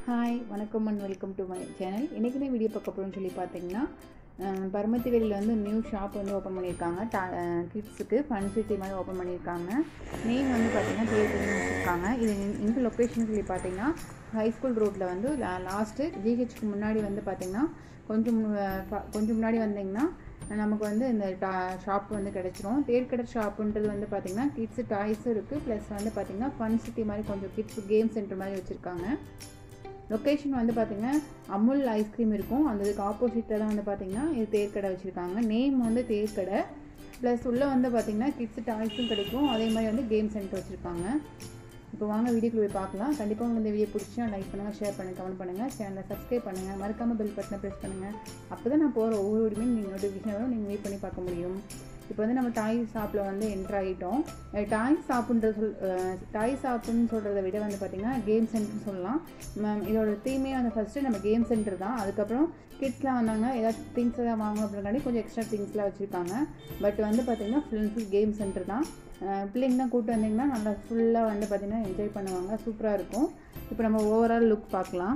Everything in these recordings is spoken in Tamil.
ஹாய் வணக்கம் and welcome to my channel இன்றைக்கி நான் வீடியோ பார்க்க போகிறோம்னு சொல்லி பார்த்தீங்கன்னா அஹ், பரமத்தி வெளியில் வந்து நியூ ஷாப் வந்து ஓப்பன் பண்ணியிருக்காங்க கிட்ஸுக்கு ஃபன் சிட்டி மாதிரி ஓப்பன் பண்ணியிருக்காங்க நேம் வந்து பார்த்தீங்கன்னா பேர் பண்ணி வச்சுருக்காங்க இது எங்கள் லொக்கேஷன் சொல்லி பார்த்தீங்கன்னா ஹை ஸ்கூல் ரோட்டில் வந்து லாஸ்ட்டு ஜிஹெச்க்கு முன்னாடி வந்து பார்த்தீங்கன்னா கொஞ்சம் மு- ப- கொஞ்சம் முன்னாடி வந்தீங்கன்னா நமக்கு வந்து இந்த டா ஷாப் வந்து கிடச்சிரும் தேர்க்கடை ஷாப்புன்றது வந்து பார்த்திங்கன்னா கிட்ஸு டாய்ஸும் இருக்குது ப்ளஸ் வந்து பார்த்திங்கன்னா ஃபன் சிட்டி மாதிரி கொஞ்சம் கிட்ஸ் கேம் சென்டர் மாதிரி வச்சுருக்காங்க லொக்கேஷன் வந்து பார்த்திங்கன்னா அமுல் ஐஸ்கிரீம் இருக்கும் அந்த இதுக்கு ஆப்போசிட்டில் தான் வந்து பார்த்திங்கன்னா இது தேர்க்கடை வச்சுருக்காங்க நேம் வந்து தேர்க்கடை ப்ளஸ் உள்ளே வந்து பார்த்திங்கன்னா கிட்ஸ் டாய்ஸும் கிடைக்கும் அதே மாதிரி வந்து கேம் சென்டர் வச்சுருக்காங்க இப்போ வாங்க வீடியோக்குள்ள போய் பார்க்கலாம் கண்டிப்பாக உங்களுக்கு இந்த வீடியோ பிடிச்சா லைக் பண்ணுங்கள் ஷேர் பண்ணுங்கள் கமெண்ட் பண்ணுங்கள் சேனலை சப்ஸ்கிரைப் பண்ணுங்கள் மறக்காமல் பெல் பட்டனை ப்ரெஸ் பண்ணுங்கள் அப்போ தான் நான் போகிற ஒவ்வொரு வீடியோமே நீங்கள் நோட்டிஃபிகேஷன் வரும் நீங்கள் வெயிட் பண்ணி பார்க்க முடியும் இப்போ வந்து நம்ம டாய் ஷாப்பில் வந்து என்ட்ரு ஆகிட்டோம் டாய் ஷாப்புன்ற சொல் டாய் ஷாப்புன்னு சொல்கிறத விட வந்து பார்த்திங்கன்னா கேம் சென்டர்னு சொல்லலாம் ம- இதோட தீமே வந்து ஃபஸ்ட்டு நம்ம கேம் சென்டர் தான் அதுக்கப்புறம் கிட்ஸ்லாம் வந்தாங்க ஏதாவது திங்ஸ் எதாவது வாங்கணும் அப்படின்னாடி கொஞ்சம் எக்ஸ்ட்ரா திங்ஸ்லாம் வச்சுருக்காங்க பட் வந்து பார்த்திங்கன்னா full and full game center தான் அஹ் பிள்ளைங்கலாம் கூப்பிட்டு வந்தீங்கன்னா நல்லா ஃபுல்லாக வந்து பார்த்திங்கன்னா என்ஜாய் பண்ணுவாங்க சூப்பராக இருக்கும் இப்போ நம்ம ஓவரால் லுக் பார்க்கலாம்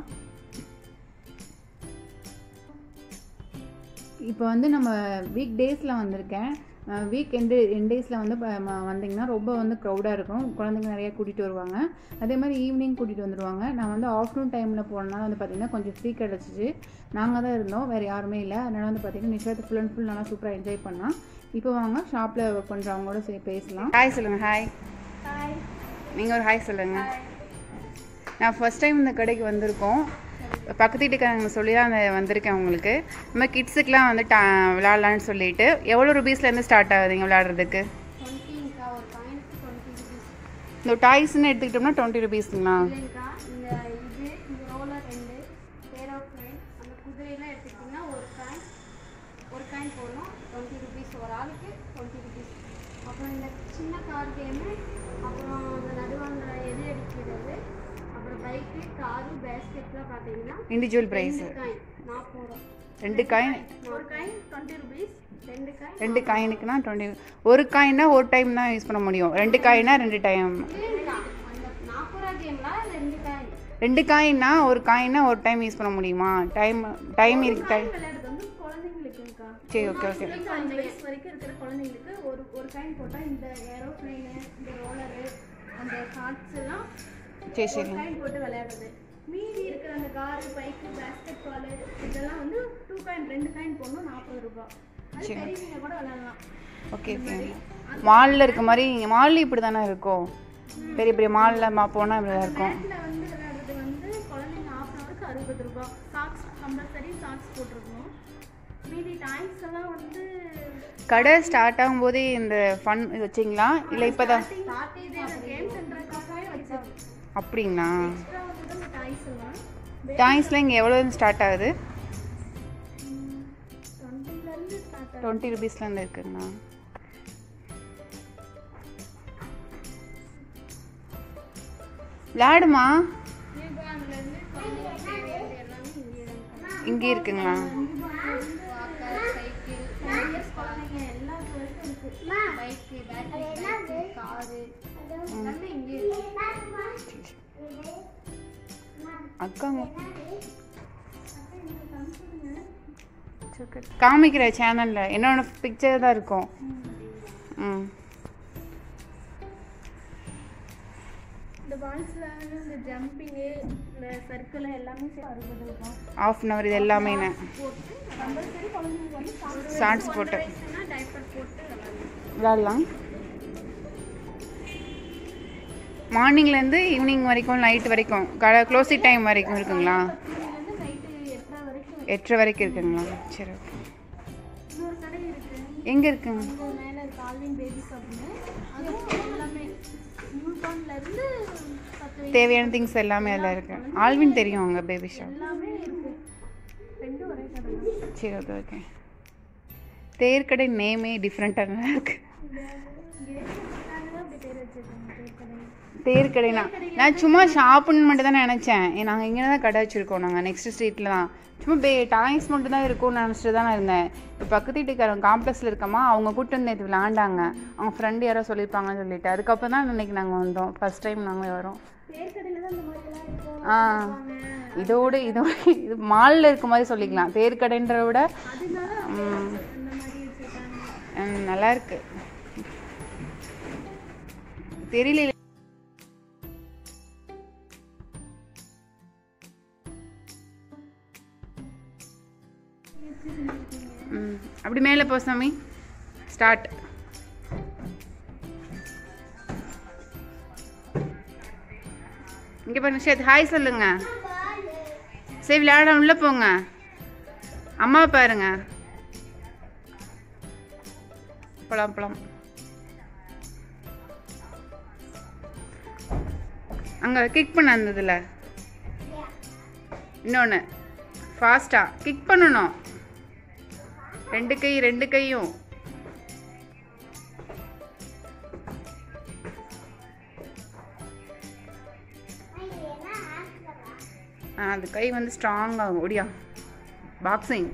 இப்போ வந்து நம்ம வீக் டேஸில் வந்திருக்கேன் வீக் எண்டு என் டேஸில் வந்து ப- ம- வந்தீங்கன்னா ரொம்ப வந்து க்ரௌடாக இருக்கும் குழந்தைங்க நிறைய கூட்டிகிட்டு வருவாங்க அதே மாதிரி ஈவினிங் கூட்டிகிட்டு வந்துடுவாங்க நான் வந்து ஆஃப்டர்நூன் டைமில் போனனால வந்து பார்த்திங்கன்னா கொஞ்சம் ஃப்ரீ கிடச்சிச்சு நாங்கள் தான் இருந்தோம் வேறு யாருமே இல்லை அதனால் வந்து பார்த்திங்கன்னா நிஷாத்து ஃபுல் அண்ட் ஃபுல் நல்லா சூப்பராக என்ஜாய் பண்ணலாம் இப்போ வாங்க ஷாப்பில் ஒர்க் பண்ணுறவங்களோட சரி பேசலாம் ஹாய் சொல்லுங்கள் ஹாய் நீங்கள் ஒரு ஹாய் சொல்லுங்கள் நான் ஃபர்ஸ்ட் டைம் இந்த கடைக்கு வந்திருக்கோம் பக்கத்து வீட்டுக்காரங்க சொல்லி தான் அந்த வந்திருக்கேன் உங்களுக்கு இந்த மாதிரி கிட்ஸுக்கெலாம் வந்து டா விளாட்லான்னு சொல்லிட்டு எவ்வளோ ருபீஸ்லேருந்து ஸ்டார்ட் ஆகுதுங்க விளாட்றதுக்கு டுவெண்ட்டிங்க்கா ஒரு காயினுக்கு டுவெண்ட்டி ருபீஸ் இந்த டாய்ஸ்னு எடுத்துக்கிட்டோம்னா டுவெண்ட்டி ருபீஸுங்களா இல்லைங்கக்கா இந்த இது இந்த ரோலர் ரெண்டு ஏரோப்ளேன் அந்த குதிரையெல்லாம் எடுத்துக்கிட்டிங்கன்னா ஒரு காயின் ஒரு காயின் போடணும் டுவெண்ட்டி ருபீஸ் ஒரு ஆளுக்கு டுவெண்ட்டி ருபீஸ் அப்புறம் இந்த சின்ன கார் கேமு அப்புறம் அந்த நடுவாங்க எது அடிக்கிறது அப்புறம் பைக்கு காரு பேஸ்கெட்லாம் பார்த்தீங்கன்னா இண்டிவிஜுவல் ப்ரைஸு ரெண்டு காயின் நாற்பது ரூபா ரெண்டு காயின் ஒரு காயின் டுவெண்ட்டி ருபீஸ் ரெண்டு காயின் ரெண்டு காயினுக்குனா டுவெண்ட்டி ஒரு காயினா ஒரு டைம் தான் யூஸ் பண்ண முடியும் ரெண்டு காயினா ரெண்டு டைம் இல்லைங்கக்கா அந்த நாற்பது ரூபா கேம்லாம் ரெண்டு காயின் ரெண்டு காயின்னா ஒரு காயினா ஒரு டைம் யூஸ் பண்ண முடியுமா டைம் டைம் இருக்கு டைம் விளையாடுறது வந்து குழந்தைங்களுக்குங்கக்கா சரி ஓகே ஓகே வயசுலேருந்து அஞ்சு வயசு வரைக்கும் இருக்கிற குழந்தைங்களுக்கு ஒரு ஒரு காயின் போட்டால் இந்த ஏரோப்ளைனு இந்த ரோலரு அந்த கார்ட்ஸ் எல்லாம் சரி ஒரு சரி காயின் போட்டு விளையாடுறது மீதி இருக்கிற அந்த காரு பைக்கு பேஸ்கெட் பால் இதெல்லாம் வந்து டூ காயின் ரெண்டு காயின் போடணும் நாற்பது ரூபாய் அது சரி. பெரியவங்க கூட விளையாடலாம் ஓகே ஓகே மாலில் இருக்க மாதிரி மாலில் இப்படி தானே இருக்கும் பெரிய பெரிய மாலில் மா போனால் இப்படி தான் இருக்கும் பேட்டில் வந்து விளையாடுறது வந்து குழந்தைங்க ஆஃப் அன் ஹவருக்கு அறுபது ரூபாய் சாக்ஸ் கம்பல்சரி சாக்ஸ் போட்டிருக்கணும் மீதி டாய்ஸ் எல்லாம் வந்து கடை ஸ்டார்ட் ஆகும்போதே இந்த ஃபன் இது வச்சிங்களா இல்லை இப்போ தான் ஸ்டார்ட் இது கேம் சென்டருக்காகவே வச்சது அப்படிங்களா எக்ஸ்ட்ரா வந்து இந்த டாய்ஸ் எல்லாம் டாய்ஸ்லாம் இங்கே எவ்வளோ ஸ்டார்ட் ஆகுது டுவெண்ட்டிலேருந்து ஸ்டார்ட் ஆகும் டுவெண்ட்டி ருபீஸ்லேருந்து இருக்குங்களா விளையாடுமா நியூபார்ன்லேருந்து குழந்தைங்களுக்கு தேவையானது எல்லாமே இங்கே தான் இங்கே இருக்குங்களா வாக்கர் சைக்கிள் ஃபைவ் இயர்ஸ் குழந்தைங்க எல்லா வரைக்கும் இருக்கு பைக்கு பேட்டரி காரு எல்லாமே இங்கே இருக்கு அக்காங்க காமிக்கிற சேனலில் என்னோட பிக்சர் தான் இருக்கும் ம் இந்த பால்ஸில் வந்து இந்த ஜம்பிங்கு இந்த சர்க்கிள் எல்லாமே சேர்த்து அறுபது ரூபாய் ஆஃப் அன் ஹவர் இது எல்லாமே நான் போட்டு கம்பல்சரி குழந்தைங்களுக்கு வந்து சாப்பிட ஷார்ட்ஸ் போட்டு வயசுனா டைப்பர் போட்டு விளாடலாம் விளாடலாம் மார்னிங்லேருந்து ஈவினிங் வரைக்கும் நைட் வரைக்கும் கடை க்ளோசிங் டைம் வரைக்கும் இருக்குங்களா பத்துலேருந்து நைட்டு எட்டரை வரைக்கும் எட்டரை வரைக்கும் இருக்குங்களா சரி ஓகே இன்னொரு கடை இருக்கு எங்கே இருக்குங்க அங்கே மேலே இருக்கு ஆல்வின் பேபி ஷாப்னு அதுவும் எல்லாமே நியூபார்ன்ல இருந்து பத்து வயசு தேவையான திங்ஸ் எல்லாமே அதில் இருக்கு ஆல்வின் தெரியும் அங்கே பேபி ஷாப் எல்லாமே இருக்கு ரெண்டும் ஒரே கடை தான் சரி ஓகே ஓகே தேர்க்கடை நேமே டிஃப்ரெண்ட்டாக தான் இருக்கு இங்கே இருக்கிறதுக்காக அப்படி பேர் வச்சிருக்காங்க பேர் கடை தேர்க்கடைனா நான் சும்மா ஷாப்புன்னு மட்டும் தான் நினச்சேன் நாங்கள் இங்கே தான் கடை வச்சுருக்கோம் நாங்கள் நெக்ஸ்ட் ஸ்ட்ரீட்டில் தான் சும்மா பே டாய்ஸ் மட்டும் தான் இருக்கும்னு நினச்சிட்டு தான் நான் இருந்தேன் இப்போ பக்கத்து வீட்டுக்காரங்க காம்ப்ளெக்ஸில் இருக்கமா அவங்க கூட்டு வந்து நேற்று விளாண்டாங்க அவங்க ஃப்ரெண்டு யாரோ சொல்லியிருப்பாங்கன்னு சொல்லிட்டு அதுக்கப்புறம் தான் இன்னைக்கு நாங்கள் வந்தோம் ஃபர்ஸ்ட் டைம் நாங்கள் வரோம் பேர் கடையில் தான் இந்த மாதிரிலாம் இருக்கும் ஆ வாங்க இதோட இதோட இது மாலில் இருக்க மாதிரி சொல்லிக்கலாம் தேர்க்கடைன்றத விட அதனால ம், இந்த மாதிரி வச்சுருக்காங்க ம், நல்லா இருக்கு தெரியல ம் அப்படி மேலே போ சாமி ஸ்டார்ட் இங்கே பாருங்க சேத் ஹாய் சொல்லுங்க சரி விளையாட உள்ளே போங்க அம்மா பாருங்க பழம் பழம் அங்கே கிக் பண்ண அந்த இதில் இன்னொன்று ஃபாஸ்ட்டாக கிக் பண்ணணும் ரெண்டு கை ரெண்டு கையும் ஆ அது கை வந்து ஸ்ட்ராங் ஆகும் ஒடியா பாக்ஸிங்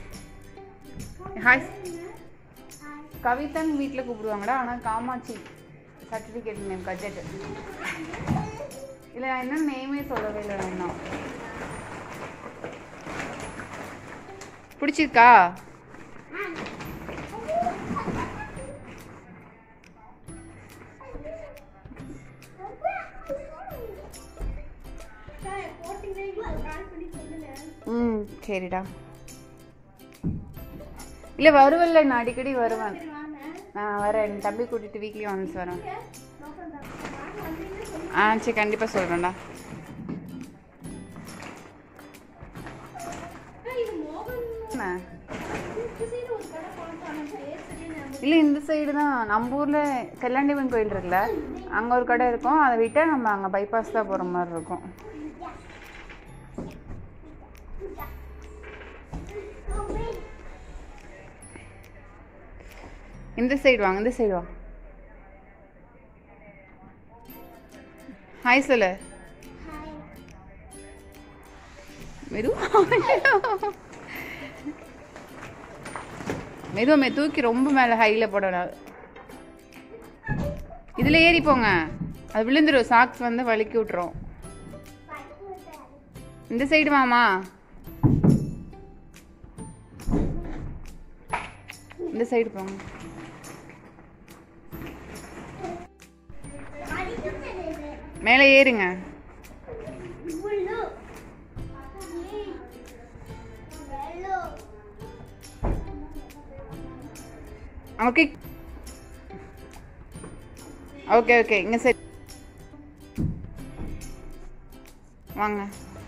ஹாய் கவிதன் வீட்டில் கூப்பிடுவாங்கடா ஆனால் காமாட்சி சர்டிஃபிகேட் நேம் கஜெட் இல்லை நான் என்ன நேமே சொல்லவே இல்லை இன்னும் பிடிச்சிருக்கா போட்டிங்கன்னா கால் பண்ணி சொல்லுங்க ம் சரிடா இல்லை வருவல்ல நான் அடிக்கடி வருவேன் சரி வாங்க நான் வரேன் என் தம்பி கூட்டிகிட்டு வீக்லி ஒன்ஸ் வரேன் நோக்கம் தான் வாங்க வந்தீங்கன்னா சொல்லுங்க ஆ சரி கண்டிப்பாக சொல்கிறேன்டா அக்கா, இது மோகன் என்ன இந்த சைடு ஒரு கடை போனோம் பேர் சரியா ஞாபகம் இல்லை இந்த சைடு தான் நம்ம ஊரில் செல்லாண்டிவன் கோயில் இருக்குல்ல அங்கே ஒரு கடை இருக்கும் அதை விட்டால் நம்ம அங்கே பைபாஸ் தான் போகிற மாதிரி இருக்கும் இந்த சைடு வாங்க இந்த சைடு வா ஹாய் சொல்லு மெதுவா மெதுவா மெ தூக்கி ரொம்ப மேலே ஹையில் போடணும் இதில் ஏறி போங்க அது விழுந்துரும் சாக்ஸ் வந்து வலிக்கி விட்டுரும் இந்த சைடு வாமா இந்த சைடு போங்க மேலே ஏறுங்க ஓகே ஓகே ஓகே இங்கே சரி வாங்க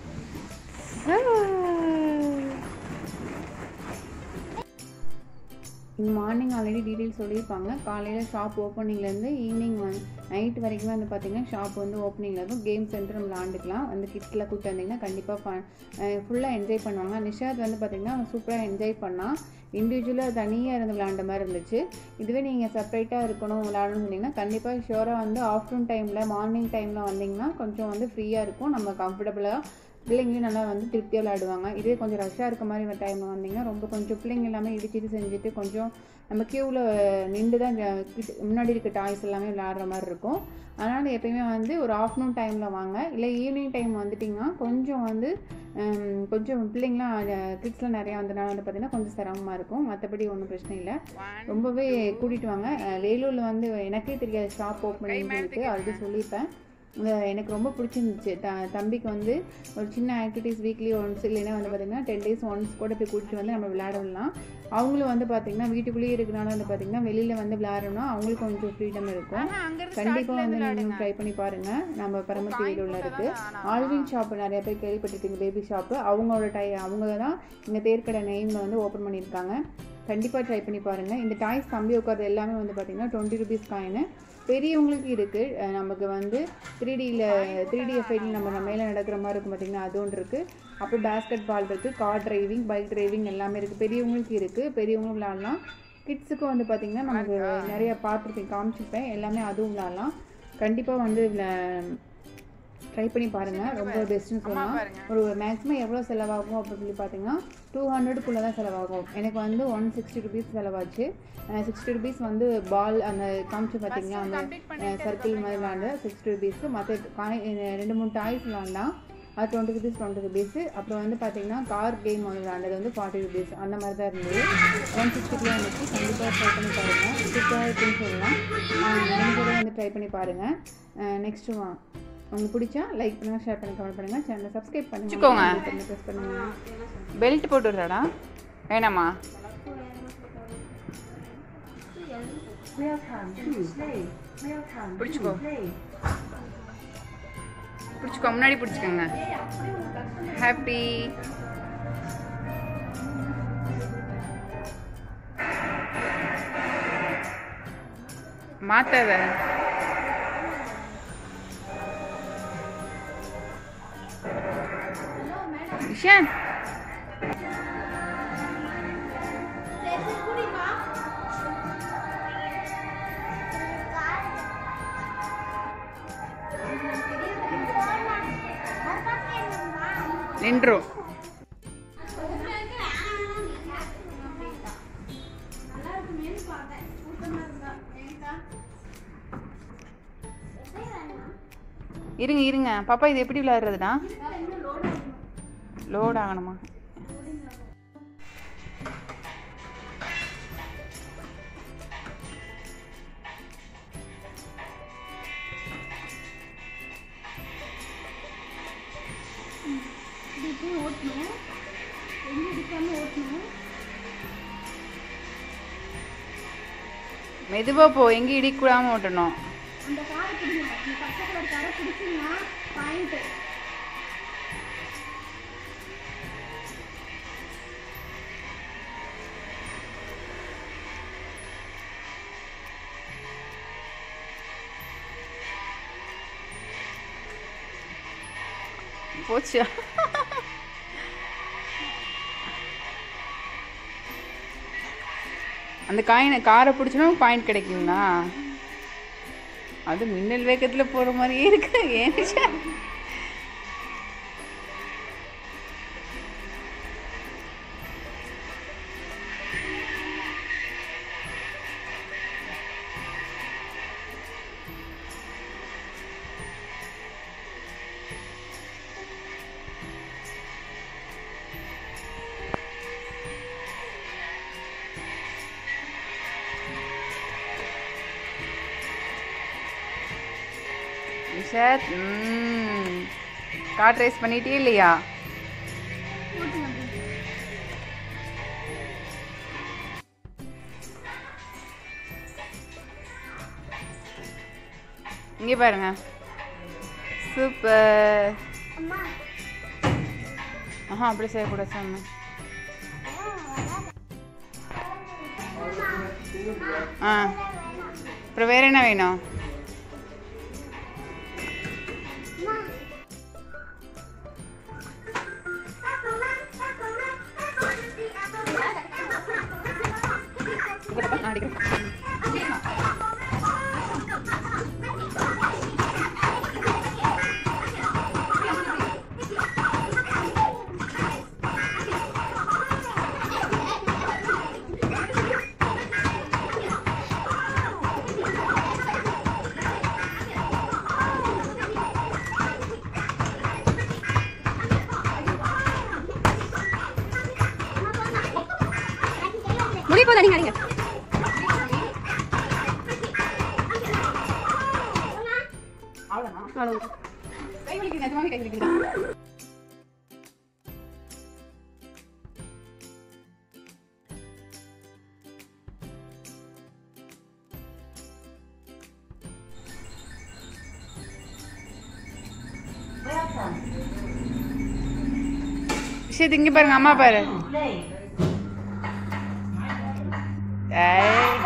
மார்னிங் ஆல்ரெடி டீட்டெயில் சொல்லியிருப்பாங்க காலையில் ஷாப் ஓப்பனிங்லேருந்து ஈவினிங் வந்து நைட் வரைக்கும் வந்து பார்த்தீங்கன்னா ஷாப் வந்து ஓப்பனிங்கில் இருக்கும் கேம் சென்டர் நம்ம விளாண்டுக்கலாம் வந்து கிட்ஸ்லாம் கூப்பிட்டு வந்தீங்கன்னா கண்டிப்பாக ஃபுல்லாக என்ஜாய் பண்ணுவாங்க நிஷாத் வந்து பார்த்தீங்கன்னா சூப்பராக என்ஜாய் பண்ணால் இண்டிவிஜுவலாக தனியாக இருந்து விளாண்ட மாதிரி இருந்துச்சு இதுவே நீங்கள் செப்பரேட்டாக இருக்கணும் விளாடணும்னு சொன்னீங்கன்னா கண்டிப்பாக ஷியோராக வந்து ஆஃப்டர்நூன் டைமில் மார்னிங் டைமில் வந்தீங்கன்னா கொஞ்சம் வந்து ஃப்ரீயாக இருக்கும் நம்ம கம்ஃபர்டபுளாக பிள்ளைங்களும் நல்லா வந்து திருப்தியாக விளையாடுவாங்க இதே கொஞ்சம் ரஷ்ஷாக இருக்க மாதிரி டைமில் வந்தீங்கன்னா ரொம்ப கொஞ்சம் பிள்ளைங்க எல்லாமே இடிச்சிட்டு செஞ்சுட்டு கொஞ்சம் நம்ம க்யூவில் நின்று தான் ஜ- கிட்ட- முன்னாடி இருக்க டாய்ஸ் எல்லாமே விளையாடுற மாதிரி இருக்கும் அதனால் எப்பயுமே வந்து ஒரு ஆஃப்டர்நூன் டைமில் வாங்க இல்லை ஈவினிங் டைம் வந்துட்டிங்கன்னா கொஞ்சம் வந்து ஹம், கொஞ்சம் பிள்ளைங்களாம் கிட்ஸ்லாம் நிறையா வந்தனால வந்து பார்த்திங்கன்னா கொஞ்சம் சிரமமாக இருக்கும் மற்றபடி ஒன்றும் பிரச்சனை இல்லை ரொம்பவே கூட்டிகிட்டு வாங்க அஹ், வேலூரில் வந்து எனக்கே தெரியாது ஷாப் ஓப்பனிங் இருக்குது ஆல்ரெடி சொல்லியிருப்பேன் அஹ் எனக்கு ரொம்ப பிடிச்சிருந்துச்சு த தம்பிக்கு வந்து ஒரு சின்ன ஆக்டிவிட்டீஸ் வீக்லி ஒன்ஸ் இல்லைன்னா வந்து பார்த்திங்கன்னா டென் டேஸ் ஒன்ஸ் கூட போய் கூட்டிட்டு வந்து நம்ம விளையாடலாம் அவங்களும் வந்து பார்த்திங்கன்னா வீட்டுக்குள்ளேயே இருக்கனால வந்து பார்த்திங்கன்னா வெளியில் வந்து விளையாடணும்னா அவங்களுக்கு கொஞ்சம் ஃப்ரீடம் இருக்கும் கண்டிப்பாக வந்து நீங்களும் ட்ரை பண்ணி பாருங்கள் நம்ம பரமத்தி வீடுள்ள இருக்குது ஆல்வின் ஷாப் நிறைய பேர் கேள்விப்பட்டிருக்கீங்க பேபி ஷாப்பு அவங்களோட டை அவங்க தான் இங்கே தேர்க்கடை நெய்மில் வந்து ஓப்பன் பண்ணியிருக்காங்க கண்டிப்பாக ட்ரை பண்ணி பாருங்கள் இந்த டாய்ஸ் தம்பி உட்கார்றது எல்லாமே வந்து பார்த்திங்கன்னா டுவெண்ட்டி ருபீஸ் காயின்னு பெரியவங்களுக்கு இருக்குது நமக்கு வந்து த்ரீ டியில் த்ரீ டி எஃப்ஐடியில் நம்ம மேலே நடக்கிற மாதிரி இருக்கும் பார்த்திங்கன்னா அது ஒன்று இருக்குது அப்புறம் பேஸ்கெட் பால் இருக்குது கார் டிரைவிங் பைக் டிரைவிங் எல்லாமே இருக்குது பெரியவங்களுக்கு இருக்குது பெரியவங்களும் விளாட்லாம் கிட்ஸுக்கும் வந்து பார்த்திங்கன்னா நமக்கு நிறைய பார்த்துருப்பேன் காமிச்சிருப்பேன் எல்லாமே அதுவும் விளாட்லாம் கண்டிப்பாக வந்து ட்ரை பண்ணி பாருங்கள் ரொம்ப பெஸ்ட்டுன்னு சொல்லலாம் ஒரு மேக்ஸிமம் எவ்வளோ செலவாகும் அப்படின்னு சொல்லி பார்த்தீங்கன்னா டூ ஹண்ட்ரடுக்குள்ளே தான் செலவாகும் எனக்கு வந்து ஒன் சிக்ஸ்டி ருபீஸ் செலவாச்சு சிக்ஸ்டி ருபீஸ் வந்து பால் அந்த காமிச்சு பார்த்தீங்கன்னா அந்த சர்க்கிள் மாதிரி விளாண்டு சிக்ஸ்டி ருபீஸ்க்கு மற்ற காய் ரெண்டு மூணு டாய்ஸ் விளாண்டா அது டுவெண்ட்டி ருபீஸ் டுவெண்ட்டி ருபீஸ் அப்புறம் வந்து பார்த்தீங்கன்னா கார் கேம் ஒன்று விளாண்டது வந்து ஃபார்ட்டி ருபீஸ் அந்த மாதிரி தான் இருந்தது ஒன் ஃபிஃப்டிக்குலாம் இருந்துச்சு கண்டிப்பாக ட்ரை பண்ணி பாருங்கள் சூப்பராக இருக்குன்னு சொல்லலாம் நீங்கள் கூட வந்து ட்ரை பண்ணி பாருங்கள் நெக்ஸ்ட்டு வா உங்களுக்கு பிடிச்சா லைக் பண்ணுங்கள் ஷேர் பண்ணி கமெண்ட் பண்ணுங்கள் சேனலை சப்ஸ்கிரைப் வச்சுக்கோங்க. பண்ணுங்கள் ப்ரெஸ் பண்ணுங்கள் பெல்ட் போட்டு விடுறாடா வேணாமா பிடிச்சிக்கோ பிடிச்சிக்கோ முன்னாடி பிடிச்சிக்கோங்க ஹாப்பி மாத்தாத விஷான் நின்றும் இருங்க இருங்க பாப்பா இது எப்படி விளையாடுறதுடா லோட் ஆகணுமா இப்படி ஓட்டணும் எங்க எடுக்காம ஓட்டணும் மெதுவா போ எங்கேயும் இடிக்கூடாம ஓட்டணும் அந்த காரை பிடிங்க இந்த பச்சை கலர் காரை பிடிச்சிங்கன்னா பாயிண்ட் போச்சு அந்த காயினை காரை பிடிச்சோன்னா பாயிண்ட் கிடைக்குங்களா அது மின்னல் வேகத்தில் போகிற மாதிரியே இருக்கு ஏன் நிஷா? நிஷாத் ம் கார் ரேஸ் பண்ணிட்டே இல்லையா இங்கே பாருங்க சூப்பர் ஆஹா அப்படி செய்யக்கூடாது சாமி ஆ அப்புறம் வேற என்ன வேணும் நான் அடிக்கிறேன். முடிய போது அடிங்க அடிங்க அவ்வளோதான் கை வலிக்குது நிஜமாவே கை வலிக்குது விஷயத்து இங்க பாருங்க அம்மா பாரு ஏய்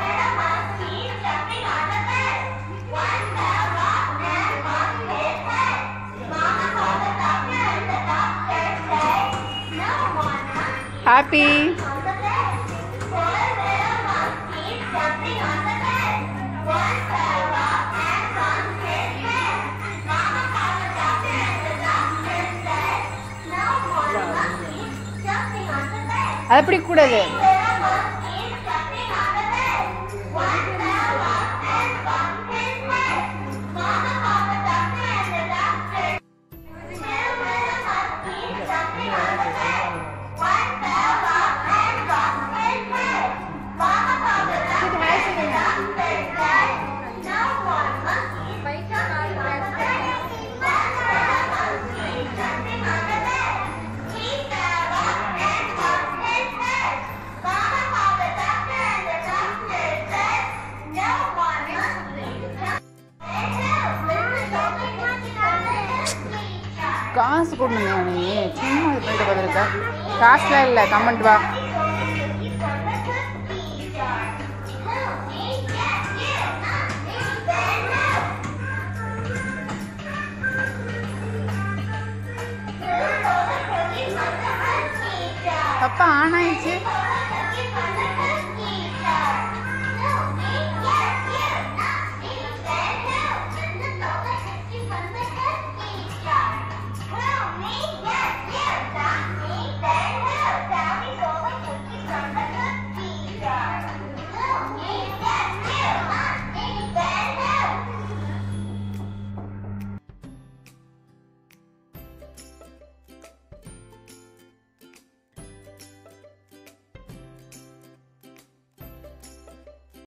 ஹாப்பி அது அப்படி கூடாது காசு கொடுங்க நீ சும்மா இது பண்ணிட்டு பதிலுக்க காசுலாம் இல்லை கமெண்ட் வா அப்பா ஆன் ஆயிடுச்சு